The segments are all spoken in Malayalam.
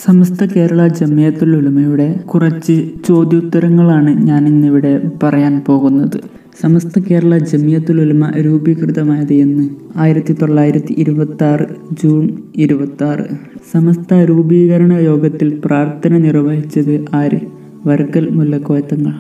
സമസ്ത കേരള ജമിയത്തുൽ ഉലമയുടെ കുറച്ച് ചോദ്യോത്തരങ്ങളാണ് ഞാൻ ഇന്നിവിടെ പറയാൻ പോകുന്നത് സമസ്ത കേരള ജമിയത്തുൽ ഉലമ രൂപീകൃതമായത് എന്ന് ആയിരത്തി തൊള്ളായിരത്തി ഇരുപത്തി ആറ് ജൂൺ ഇരുപത്തി ആറ് സമസ്ത രൂപീകരണ യോഗത്തിൽ പ്രാർത്ഥന നിർവഹിച്ചത് ആര് വരക്കൽ മുല്ലക്കോയത്തങ്ങൾ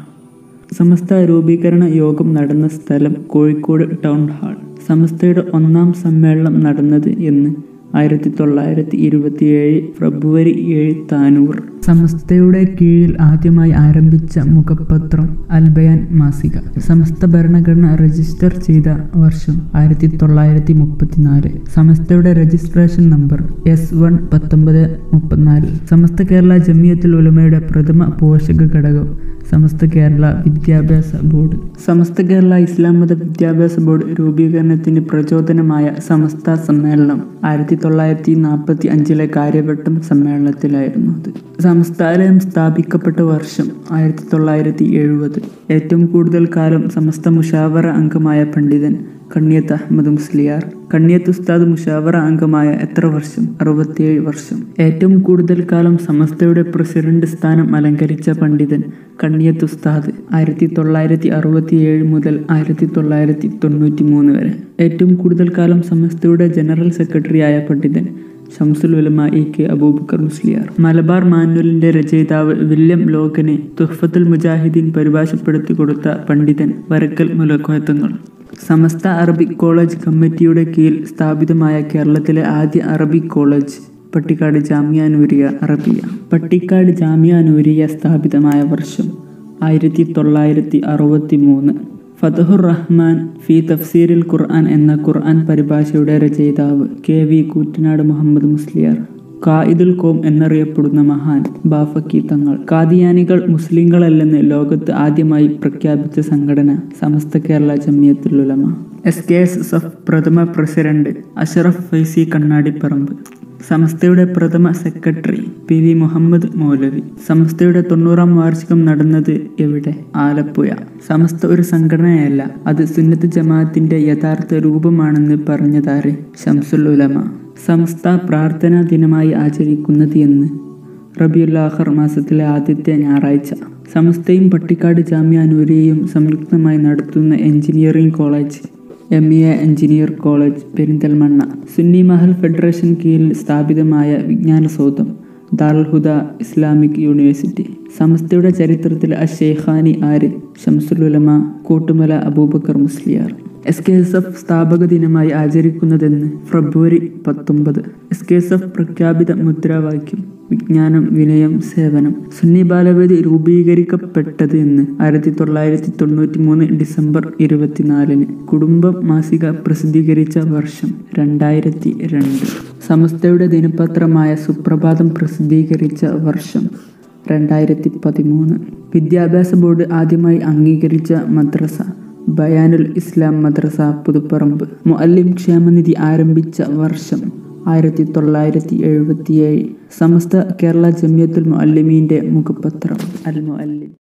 സമസ്ത രൂപീകരണ യോഗം നടന്ന സ്ഥലം കോഴിക്കോട് ടൗൺ ഹാൾ സമസ്തയുടെ ഒന്നാം സമ്മേളനം നടന്നത് എന്ന് ആയിരത്തി തൊള്ളായിരത്തി ഇരുപത്തിയേഴ് ഫെബ്രുവരി ഏഴ് താനൂർ സമസ്തയുടെ കീഴിൽ ആദ്യമായി ആരംഭിച്ച മുഖപത്രം അൽബയാൻ മാസിക സമസ്ത ഭരണഘടന രജിസ്റ്റർ ചെയ്ത വർഷം ആയിരത്തി തൊള്ളായിരത്തി മുപ്പത്തിനാല് സമസ്തയുടെ രജിസ്ട്രേഷൻ നമ്പർ എസ് വൺ പത്തൊമ്പത് മുപ്പത്തിനാല് സമസ്ത കേരള ജമിയത്തുൽ ഉലമയുടെ പ്രഥമ പോഷക ഘടകം സമസ്ത കേരള വിദ്യാഭ്യാസ ബോർഡ് സമസ്ത കേരള ഇസ്ലാം മത വിദ്യാഭ്യാസ ബോർഡ് രൂപീകരണത്തിന് പ്രചോദനമായ സമസ്ത സമ്മേളനം ആയിരത്തി തൊള്ളായിരത്തി നാൽപ്പത്തി അഞ്ചിലെ കാര്യവട്ടം സമ്മേളനത്തിലായിരുന്നു അത് സമസ്താലയം സ്ഥാപിക്കപ്പെട്ട വർഷം ആയിരത്തി തൊള്ളായിരത്തി എഴുപത് ഏറ്റവും കൂടുതൽ കാലം സമസ്ത മുഷാവറ അംഗമായ പണ്ഡിതൻ കണ്ണിയത്ത് അഹമ്മദ് മുസ്ലിയാർ കണ്ണിയത്ത് ഉസ്താദ് മുഷാവറ അംഗമായ എത്ര വർഷം അറുപത്തിയേഴ് വർഷം ഏറ്റവും കൂടുതൽ കാലം സമസ്തയുടെ പ്രസിഡന്റ് സ്ഥാനം അലങ്കരിച്ച പണ്ഡിതൻ കണ്ണിയത്ത് ഉസ്താദ് ആയിരത്തി തൊള്ളായിരത്തി അറുപത്തിയേഴ് മുതൽ ആയിരത്തി തൊള്ളായിരത്തി തൊണ്ണൂറ്റി മൂന്ന് വരെ ഏറ്റവും കൂടുതൽ കാലം സമസ്തയുടെ ജനറൽ സെക്രട്ടറിയായ പണ്ഡിതൻ ഷംസുൽ ഉലമ ഇ കെ അബൂബക്കർ മുസ്ലിയാർ മലബാർ മാനുവലിന്റെ രചയിതാവ് വില്യം ലോഗനെ തുഹഫത്തുൽ മുജാഹിദീൻ പരിഭാഷപ്പെടുത്തി കൊടുത്ത പണ്ഡിതൻ വരക്കൽ മുലക്കോയത്തങ്ങൾ സമസ്ത അറബിക് കോളേജ് കമ്മിറ്റിയുടെ കീഴിൽ സ്ഥാപിതമായ കേരളത്തിലെ ആദ്യ അറബിക് കോളേജ് പട്ടിക്കാട് ജാമിയ നൂരിയ അറബിയ പട്ടിക്കാട് ജാമിയ നൂരിയ സ്ഥാപിതമായ വർഷം ആയിരത്തി തൊള്ളായിരത്തി അറുപത്തി മൂന്ന് ഫതഹുർ റഹ്മാൻ ഫി തഫ്സീരിൽ ഖുർആൻ എന്ന ഖുർആൻ പരിഭാഷയുടെ രചയിതാവ് കെ വി കൂറ്റനാട് മുഹമ്മദ് മുസ്ലിയാർ കായിദുൽ കോം എന്നറിയപ്പെടുന്ന മഹാൻ ബാഫക്കി തങ്ങൾ കാദിയാനികൾ മുസ്ലിങ്ങളല്ലെന്ന് ലോകത്ത് ആദ്യമായി പ്രഖ്യാപിച്ച സംഘടന Samastha Kerala Jamiyyathul Ulama S K S S F പ്രഥമ പ്രസിഡന്റ് അഷറഫ് ഫൈസി കണ്ണാടിപ്പറമ്പ് സമസ്തയുടെ പ്രഥമ secretary P V Muhammad Moulavi സമസ്തയുടെ തൊണ്ണൂറാം വാർഷികം നടന്നത് എവിടെ ആലപ്പുഴ സമസ്ത ഒരു സംഘടനയല്ല അത് സുന്നത്ത് ജമാഅത്തിന്റെ യഥാർത്ഥ രൂപമാണെന്ന് പറഞ്ഞതാര് ഷംസുൽ ഉലമ സമസ്ത പ്രാർത്ഥനാ ദിനമായി ആചരിക്കുന്നത് എന്ന് റബിയുല്ലാഹർ മാസത്തിലെ ആദ്യത്തെ ഞായറാഴ്ച സമസ്തയും പട്ടിക്കാട് ജാമ്യ നൂരിയയും സംയുക്തമായി നടത്തുന്ന engineering college M E A engineer college Perinthalmanna Sunni Mahal federation കീഴിൽ സ്ഥാപിതമായ വിജ്ഞാന സൗധം ദാർഹുദ ഇസ്ലാമിക് യൂണിവേഴ്സിറ്റി സമസ്തയുടെ ചരിത്രത്തിൽ അഷേഖാനി ആര് Shamsululama Koottumala Aboobacker Musliyar S K S F സ്ഥാപക ദിനമായി ആചരിക്കുന്നതെന്ന് ഫെബ്രുവരി പത്തൊമ്പത് എസ് കെ എസ് എഫ് പ്രഖ്യാപിത മുദ്രാവാക്യം വിജ്ഞാനം വിനയം സേവനം സുന്നി ബാലവേദി രൂപീകരിക്കപ്പെട്ടത് എന്ന് ആയിരത്തി തൊള്ളായിരത്തി തൊണ്ണൂറ്റി മൂന്ന് ഡിസംബർ ഇരുപത്തിനാലിന് കുടുംബം മാസിക പ്രസിദ്ധീകരിച്ച വർഷം രണ്ടായിരത്തി രണ്ട് സമസ്തയുടെ ദിനപത്രമായ സുപ്രഭാതം പ്രസിദ്ധീകരിച്ച വർഷം രണ്ടായിരത്തി പതിമൂന്ന് വിദ്യാഭ്യാസ ബോർഡ് ആദ്യമായി അംഗീകരിച്ച മദ്രസ ബയാനുൽ ഇസ്ലാം മദ്രസ പുതുപ്പറമ്പ് മുഅല്ലിം ക്ഷേമനിധി ആരംഭിച്ച വർഷം ആയിരത്തി തൊള്ളായിരത്തി എഴുപത്തിയേഴ് സമസ്ത കേരള ജമിയത്തുൽ മുഅല്ലിമീൻ്റെ മുഖപത്രം അൽ മുഅല്ലിം